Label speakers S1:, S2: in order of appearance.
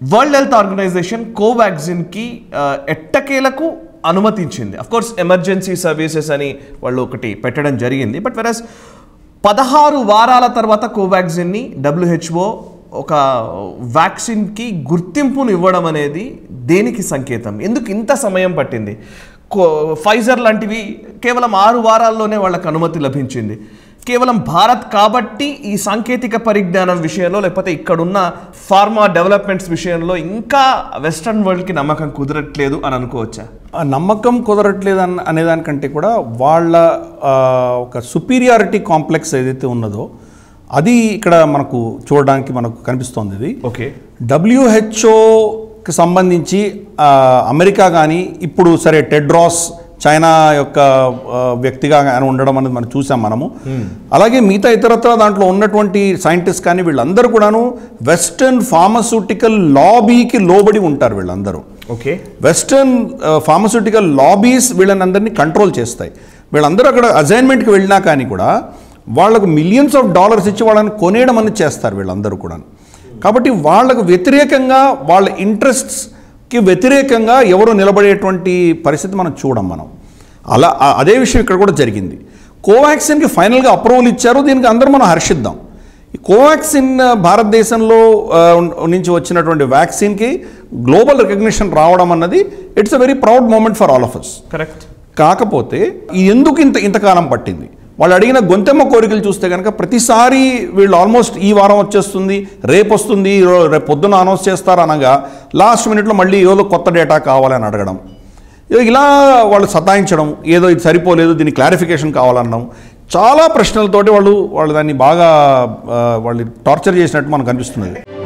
S1: world health organisation కోవాక్సిన్కి ఆ, ఎట్టకేలకు అనుమతించింది కోర్స్ ఎమర్జెన్సీ సర్వీసెస్ అని వాళ్ళు ఒకటి పెట్టడం జరిగింది బట్ వెరస్ పదహారు వారాల తర్వాత కోవాక్సిన్ని డబ్ల్యూహెచ్ఓ ఒక వ్యాక్సిన్కి గుర్తింపును ఇవ్వడం అనేది దేనికి సంకేతం ఎందుకు ఇంత సమయం పట్టింది కో ఫైజర్ లాంటివి కేవలం ఆరు వారాల్లోనే వాళ్ళకి అనుమతి లభించింది కేవలం భారత్ కాబట్టి ఈ సాంకేతిక పరిజ్ఞానం విషయంలో లేకపోతే ఇక్కడున్న ఫార్మా డెవలప్మెంట్స్ విషయంలో ఇంకా వెస్ట్రన్ వరల్డ్కి నమ్మకం కుదరట్లేదు అని అనుకోవచ్చా
S2: ఆ నమ్మకం కుదరట్లేదు అన్న అనేదానికంటే కూడా వాళ్ళ ఆ, ఒక సుపీరియారిటీ కాంప్లెక్స్ ఏదైతే ఉన్నదో అది ఇక్కడ మనకు చూడడానికి మనకు కనిపిస్తోంది ఇది
S1: ఓకే
S2: డబ్ల్యూహెచ్ఓకి సంబంధించి ఆ, అమెరికా కానీ ఇప్పుడు సరే టెడ్రాస్ చైనా యొక్క ఆ, వ్యక్తిగా ఆయన ఉండడం అనేది మనం చూసాం మనము అలాగే మిగతా ఇతరత్ర దాంట్లో ఉన్నటువంటి సైంటిస్ట్ కానీ వీళ్ళందరూ కూడాను వెస్టర్న్ ఫార్మస్యూటికల్ లాబీకి లోబడి ఉంటారు వీళ్ళందరూ
S1: ఓకే
S2: వెస్టర్న్ ఫార్మస్యూటికల్ లాబీస్ వీళ్ళని అందరినీ కంట్రోల్ చేస్తాయి వీళ్ళందరూ అక్కడ అసైన్మెంట్కి వెళ్ళినా కానీ కూడా వాళ్ళకు మిలియన్స్ ఆఫ్ డాలర్స్ ఇచ్చి వాళ్ళని కొనేయడం అనేది చేస్తారు వీళ్ళందరూ కూడా కాబట్టి వాళ్ళకు వ్యతిరేకంగా వాళ్ళ ఇంట్రెస్ట్స్కి వ్యతిరేకంగా ఎవరు నిలబడేటువంటి పరిస్థితి మనం చూడం మనం అలా ఆ- అదే విషయం ఇక్కడ కూడా జరిగింది కోవాక్సిన్కి ఫైనల్గా అప్రూవల్ ఇచ్చారు దీనికి అందరూ మనం హర్షిద్దాం ఈ కోవాక్సిన్ ఆ, భారతదేశంలో ఆ, ఉన్- నుంచి వచ్చినటువంటి వ్యాక్సిన్కి గ్లోబల్ రికగ్నిషన్ రావడం అన్నది it's a very proud moment for all of us
S1: correct
S2: కాకపోతే ఇది ఎందుకు ఇంత ఇంతకాలం పట్టింది వాళ్ళు అడిగిన గొంతెమ్మ కోరికలు చూస్తే కనుక ప్రతిసారి వీళ్ళు ఆల్మోస్ట్ ఈ వారం వచ్చేస్తుంది రేపు వస్తుంది ఈ రో- రేపు పొద్దున్న అనౌన్స్ చేస్తారు అనగా లాస్ట్ మినిట్లో మళ్ళీ ఏదో కొత్త డేటా కావాలని అడగడం ఇ- ఇలా వాళ్ళు సతాయించడం ఏదో ఇది సరిపోలేదు దీని క్లారిఫికేషన్ కావాలన్నాం చాలా ప్రశ్నలతోటి వాళ్ళు వాళ్ళు దాన్ని బాగా ఆ, వాళ్ళు టార్చర్ చేసినట్టు మనకు కనిపిస్తున్నది